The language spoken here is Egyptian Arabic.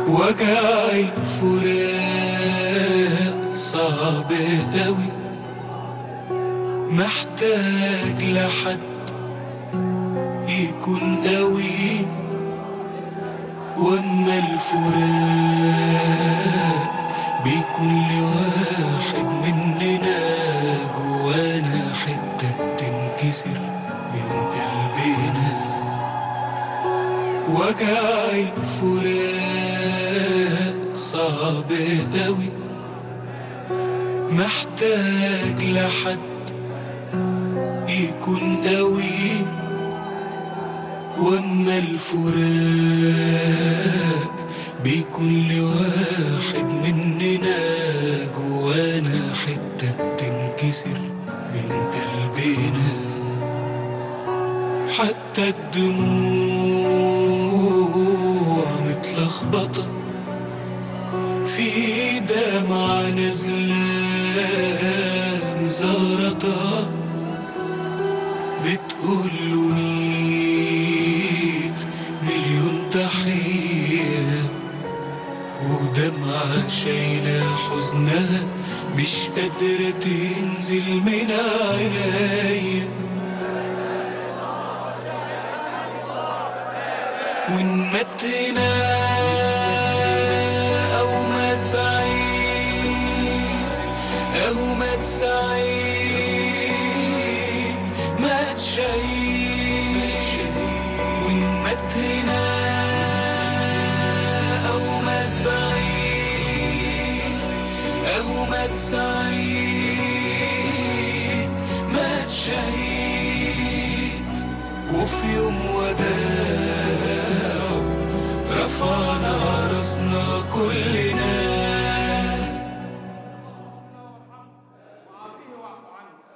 وجع الفراق صعب قوي محتاج لحد يكون قوي واما الفراق بيكون لواحد مننا جوانا حتة بتنكسر من قلبنا وجع الفراق صعب قوي محتاج لحد يكون قوي واما الفراق بيكون لواحد مننا جوانا حتة بتنكسر من قلبنا حتى الدموع متلخبطة في دمعة نازلة مزارطة بتقول له ميت مليون تحية ودمعة شايلة حزنها مش قادرة تنزل من عينيا وإن مات هنا أو مات بعيد أو مات سعيد مات شهيد وإن مات هنا أو مات بعيد أو مات سعيد مات شهيد وفي يوم وداع رفعنا راسنا كل